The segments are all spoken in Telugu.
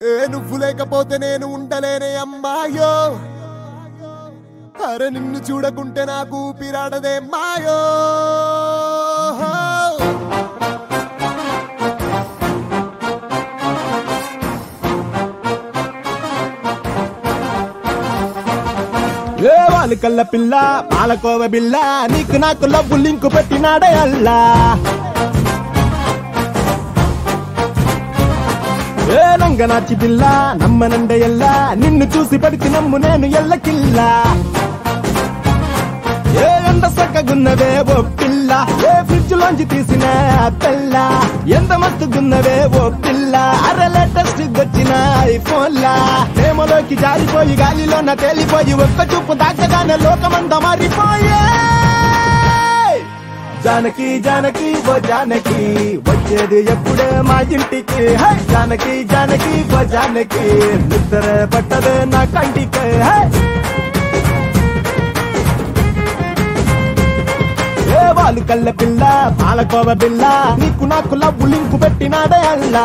ఏ నువ్వు లేకపోతే నేను ఉండలేనే అమ్మాయో అరే నిన్ను చూడకుంటే నాకు ఊపిరాడదే మాయో ఏ వాళ్ళు కల్ల పిల్ల పాలకోవ బిల్ల నీకు నాకు లవ్వు లింకు పెట్టినాడే అల్లా ఏ రంగనాచి పిల్ల నమ్మనండ ఎల్లా నిన్ను చూసి పడితే నమ్ము నేను ఎల్లకిల్లా ఏ ఎంత సక్కగున్నవే ఓ పిల్ల ఏ ఫ్రిడ్జ్ లోంచి తీసిన ఆ పిల్ల ఎంత మస్తుగున్నవే ఓ పిల్ల అరే లేటెస్ట్ వచ్చిన ఐఫోన్ లా ప్రేమలోకి జారిపోయి గాలిలోన తేలిపోయి ఒక్క చూపు దాచగానే లోకమంతా మారిపోయే జానకి జానకి ఓ జానకి వచ్చేది ఎప్పుడే మా ఇంటికి హై! జానకి జానకి ఓ జానకి నిద్ర పట్టదే నా కంటికి హై! ఏ వాళ్ళు కళ్ళ పిల్ల పాలకోవ బిల్ల నీకు నాకు లవ్వు లింకు పెట్టినాడే అల్లా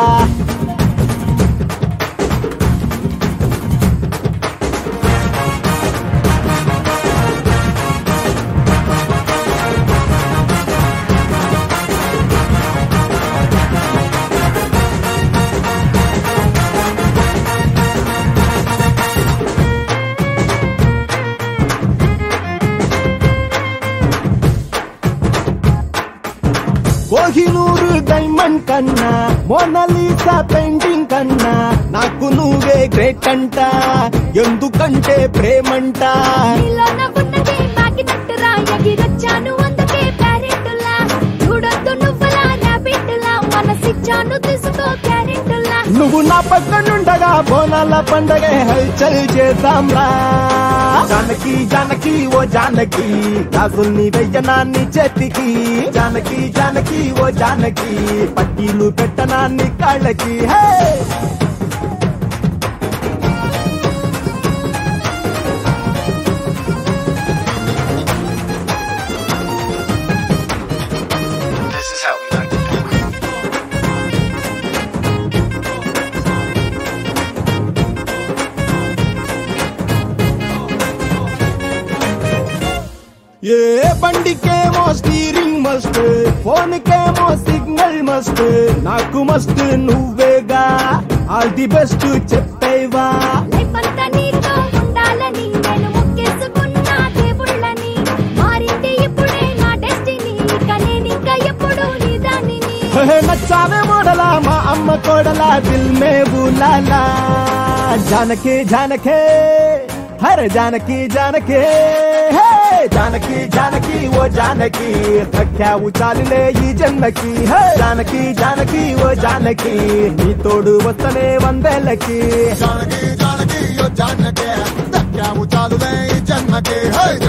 కోహినూరు డైమండ్ కన్నా మోనలీసా పెయింటింగ్ కన్నా నాకు నువ్వే గ్రేట్ అంట ఎందుకంటే ప్రేమంట నీలోన ఉన్నది పాకినట్టురా ఎగిరొచ్చాను అందుకే ప్యారెట్టులా చూడొద్దు నువ్వులా రాబిట్టులా మనసిచ్చాను తీసుకో క్యారెట్టులా నువ్వు నా పక్కనుండగా బోనాల పండగ హల్చల్ చేద్దాం రా జానకి జానకి ఓ జానకి రాజుల్ని వెయ్యనాన్ని చేతికి జానకి జానకి ఓ జానకి పట్టీలు పెట్టనాన్ని కాళ్ళకి hey This is how we like to do it. ఏ బండికేమో స్టీరింగ్ మస్ట్ ఫోన్ కేమో సిగ్నల్ మస్ట్ నాకు మస్ట్ నువ్వేగా ఆల్ ది బెస్ట్ చెప్పేవా లైఫ్ అంతా నీతో ఉండాలని నేను మొక్కేసుకున్న దేవుళ్ళని మారింది ఇప్పుడే నా డెస్టినీ ఇక నేను ఇంకా ఎప్పుడు నీ దానిని హే, నచ్చావే మోడలా మా అమ్మ కోడలా దిల్ మే బులాలా జానకి జానకే హరే జానకి జానకే హే జానకి జానకి ఓ జానకి దక్కావు చాలులే ఈ జన్మకి హే జానకి జానకి ఓ జానకి నీ తోడు వస్తనే వందేళ్ళకి జానకి జానకి ఓ జానకి దక్కాము చాలులే ఈ జన్మకి హే